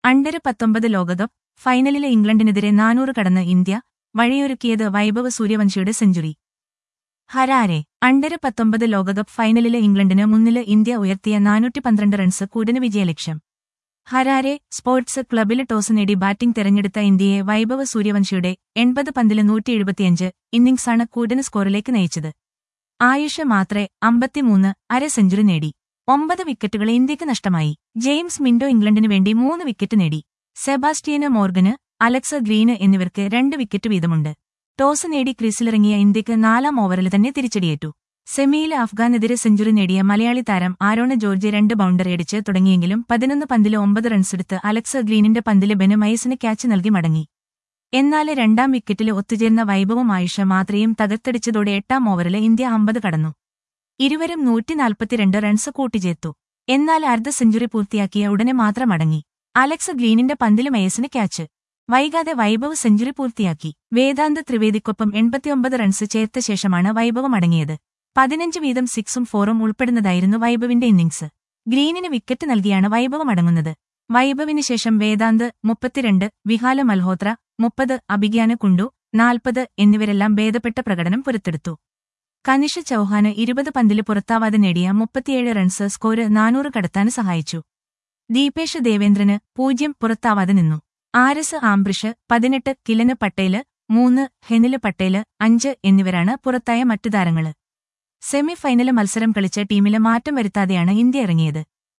under പത്തൊമ്പത് ലോകകപ്പ് ഫൈനലിലെ ഇംഗ്ലണ്ടിനെതിരെ നാനൂറ് കടന്ന് ഇന്ത്യ വഴിയൊരുക്കിയത് വൈഭവ് സൂര്യവംശിയുടെ സെഞ്ചുറി ഹരാരെ അണ്ടർ പത്തൊമ്പത് ലോകകപ്പ് ഫൈനലിലെ ഇംഗ്ലണ്ടിന് മുന്നില് ഇന്ത്യ ഉയർത്തിയ നാനൂറ്റി പന്ത്രണ്ട് റൺസ് കൂടിന് വിജയലക്ഷ്യം ഹരാരെ സ്പോർട്സ് ക്ലബിൽ ടോസ് നേടി ബാറ്റിംഗ് തെരഞ്ഞെടുത്ത ഇന്ത്യയെ വൈഭവ് സൂര്യവംശിയുടെ എൺപത് പന്തില് നൂറ്റി എഴുപത്തിയഞ്ച് ഇന്നിംഗ്സാണ് കൂടിന് സ്കോറിലേക്ക് നയിച്ചത് ആയുഷ് മാത്രെ അമ്പത്തിമൂന്ന് അര സെഞ്ചുറി നേടി ഒമ്പത് വിക്കറ്റുകൾ ഇന്ത്യക്ക് നഷ്ടമായി ജെയിംസ് മിൻഡോ ഇംഗ്ലണ്ടിനു വേണ്ടി മൂന്ന് വിക്കറ്റ് നേടി സെബാസ്റ്റ്യന് മോർഗന് അലക്സ ഗ്രീന് എന്നിവർക്ക് രണ്ട് വിക്കറ്റ് വീതമുണ്ട് ടോസ് നേടി ക്രീസിലിറങ്ങിയ ഇന്ത്യക്ക് നാലാം ഓവറിൽ തന്നെ തിരിച്ചടിയേറ്റു സെമിയിൽ അഫ്ഗാനെതിരെ സെഞ്ചുറി നേടിയ മലയാളി താരം ആരോണ് ജോർജ് രണ്ട് ബൗണ്ടറി അടിച്ച് തുടങ്ങിയെങ്കിലും പതിനൊന്ന് പന്തില് ഒമ്പത് റൺസെടുത്ത് അലക്സ ഗ്രീനിന്റെ പന്തില് ബെന് മയസിന് ക്യാച്ച് നൽകി മടങ്ങി എന്നാൽ രണ്ടാം വിക്കറ്റിൽ ഒത്തുചേർന്ന വൈഭവും ആയുഷ മാത്രയും തകർത്തടിച്ചതോടെ എട്ടാം ഓവറിൽ ഇന്ത്യ അമ്പത് കടന്നു ഇരുവരും നൂറ്റിനാൽപ്പത്തിരണ്ട് റൺസ് കൂട്ടിച്ചേർത്തു എന്നാൽ അർദ്ധ സെഞ്ചുറി പൂർത്തിയാക്കിയ ഉടനെ മാത്രം മടങ്ങി അലക്സ് ഗ്രീനിന്റെ പന്തില് മയസിന് ക്യാച്ച് വൈകാതെ വൈഭവ് സെഞ്ചുറി പൂർത്തിയാക്കി വേദാന്ത് ത്രിവേദിക്കൊപ്പം എൺപത്തിയൊമ്പത് റൺസ് ചേർത്ത ശേഷമാണ് വൈഭവ് മടങ്ങിയത് പതിനഞ്ച് വീതം സിക്സും ഫോറും ഉൾപ്പെടുന്നതായിരുന്നു വൈഭവിന്റെ ഇന്നിംഗ്സ് ഗ്രീനിന് വിക്കറ്റ് നൽകിയാണ് വൈഭവ് മടങ്ങുന്നത് വൈഭവിന് ശേഷം വേദാന്ത് മുപ്പത്തിരണ്ട് വിഹാല മൽഹോത്ര മുപ്പത് അഭിഗ്യാന കുണ്ടു നാൽപ്പത് എന്നിവരെല്ലാം ഭേദപ്പെട്ട പ്രകടനം പുറത്തെടുത്തു കനിഷ ചൌഹാന് ഇരുപത് പന്തില് പുറത്താവാതെ നേടിയ മുപ്പത്തിയേഴ് റൺസ് സ്കോര് നാനൂറ് കടത്താൻ സഹായിച്ചു ദീപേഷ് ദേവേന്ദ്രന് പൂജ്യം പുറത്താവാതെ നിന്നു ആരസ് ആംബ്രിഷ് പതിനെട്ട് കിലന് പട്ടേല് മൂന്ന് ഹെനില് പട്ടേല് അഞ്ച് എന്നിവരാണ് പുറത്തായ മറ്റു താരങ്ങള് സെമി ഫൈനല് മത്സരം കളിച്ച ടീമില് മാറ്റം വരുത്താതെയാണ് ഇന്ത്യ ഇറങ്ങിയത്